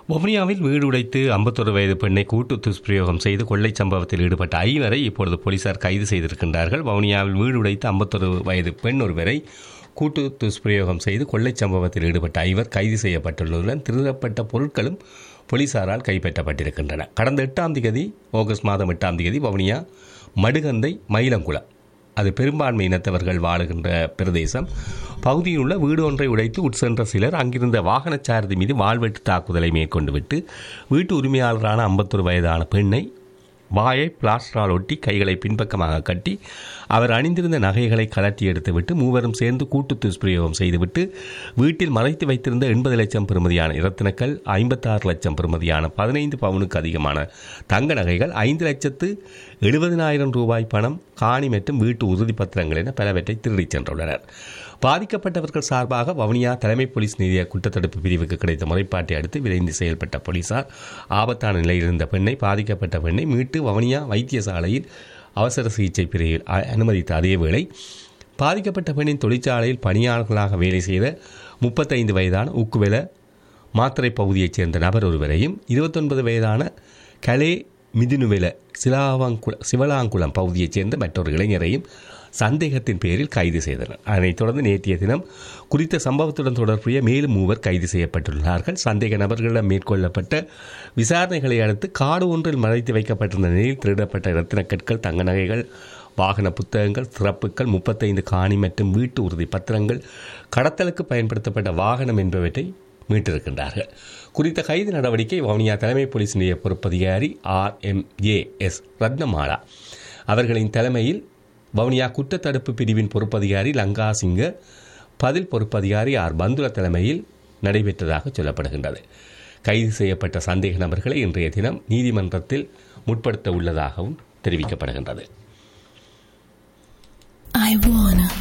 வவுனியாவில் வீடு உடைத்து ஐம்பத்தொரு வயது பெண்ணை கூட்டு துஷ்பிரயோகம் செய்து கொள்ளை சம்பவத்தில் ஈடுபட்ட ஐவரை இப்பொழுது போலீசார் கைது செய்திருக்கின்றார்கள் வவுனியாவில் வீடு உடைத்து ஐம்பத்தொரு வயது பெண் ஒருவரை கூட்டு துஷ்பிரயோகம் செய்து கொள்ளை சம்பவத்தில் ஈடுபட்ட ஐவர் கைது செய்யப்பட்டுள்ளதுடன் திருடப்பட்ட பொருட்களும் போலீசாரால் கைப்பற்றப்பட்டிருக்கின்றன கடந்த எட்டாம் தேதி ஆகஸ்ட் மாதம் எட்டாம் தேதி வவுனியா மடுகந்தை மயிலங்குளம் அது பெரும்பான்மை இனத்தவர்கள் வாழுகின்ற பிரதேசம் பகுதியில் உள்ள வீடு ஒன்றை உடைத்து உட்சென்ற சிலர் அங்கிருந்த வாகனச்சாரதி மீது வாழ்வெட்டு தாக்குதலை மேற்கொண்டு விட்டு வீட்டு உரிமையாளரான ஐம்பத்தொரு வயதான பெண்ணை வாயை பிளாஸ்டரால் ஒட்டி கைகளை பின்பக்கமாக கட்டி அவர் அணிந்திருந்த நகைகளை கலட்டி எடுத்துவிட்டு மூவரும் சேர்ந்து கூட்டு துஷ்பிரயோகம் செய்துவிட்டு வீட்டில் மறைத்து வைத்திருந்த எண்பது லட்சம் பெறுமதியான இரத்தினக்கள் ஐம்பத்தாறு லட்சம் பெறுமதியான பதினைந்து பவுனுக்கு அதிகமான தங்க நகைகள் ஐந்து லட்சத்து எழுபதினாயிரம் ரூபாய் பணம் காணி மற்றும் வீட்டு உறுதிப்பத்திரங்கள் என பலவற்றை திருடிச் சென்றுள்ளனர் பாதிக்கப்பட்டவர்கள் சார்பாக வவுனியா தலைமை போலீஸ் நிலைய குற்றத்தடுப்பு பிரிவுக்கு கிடைத்த முறைப்பாட்டை அடுத்து விரைந்து செயல்பட்ட போலீசார் ஆபத்தான நிலையில் இருந்த பெண்ணை பாதிக்கப்பட்ட பெண்ணை மீட்டு வவுனியா வைத்தியசாலையில் அவசர சிகிச்சை பிரிவில் அ- அனுமதித்த அதேவேளை பாதிக்கப்பட்ட பெண்ணின் தொழிற்சாலையில் பணியாளர்களாக வேலை செய்த முப்பத்தைந்து வயதான உக்குவெல மாத்திரை பகுதியைச் சேர்ந்த நபர் ஒருவரையும் இருபத்தொன்பது வயதான கலே மிதுனுவெல சிலாவாங்குள சிவலாங்குளம் பகுதியைச் சேர்ந்த மற்றொரு இளைஞரையும் சந்தேகத்தின் பேரில் கைது செய்தனர் அதனைத் தொடர்ந்து நேற்றைய தினம் குறித்த சம்பவத்துடன் தொடர்புடைய மேலும் மூவர் கைது செய்யப்பட்டுள்ளார்கள் சந்தேக நபர்களிடம் மேற்கொள்ளப்பட்ட விசாரணைகளை அடுத்து காடு ஒன்றில் மறைத்து வைக்கப்பட்டிருந்த நிலையில் திருடப்பட்ட இரத்தினக்கற்கள் தங்க நகைகள் வாகன புத்தகங்கள் சிறப்புகள் முப்பத்தைந்து காணி மற்றும் வீட்டு உறுதி பத்திரங்கள் கடத்தலுக்கு பயன்படுத்தப்பட்ட வாகனம் என்பவற்றை மீட்டிருக்கின்றார்கள் குறித்த கைது நடவடிக்கை வவுனியா தலைமை போலீஸ் நிலைய பொறுப்பதிகாரி R M A S Rathnamala அவர்களின் தலைமையில் வவுனியா குற்றத்தடுப்பு பிரிவின் பொறுப்பதிகாரி லங்கா சிங்க பதில் பொறுப்பதிகாரி ஆர் பந்துல தலைமையில் நடைபெற்றதாக சொல்லப்படுகின்றது கைது செய்யப்பட்ட சந்தேக நபர்களை இன்றைய தினம் நீதிமன்றத்தில் முற்படுத்த உள்ளதாகவும் தெரிவிக்கப்படுகின்றது I wanna.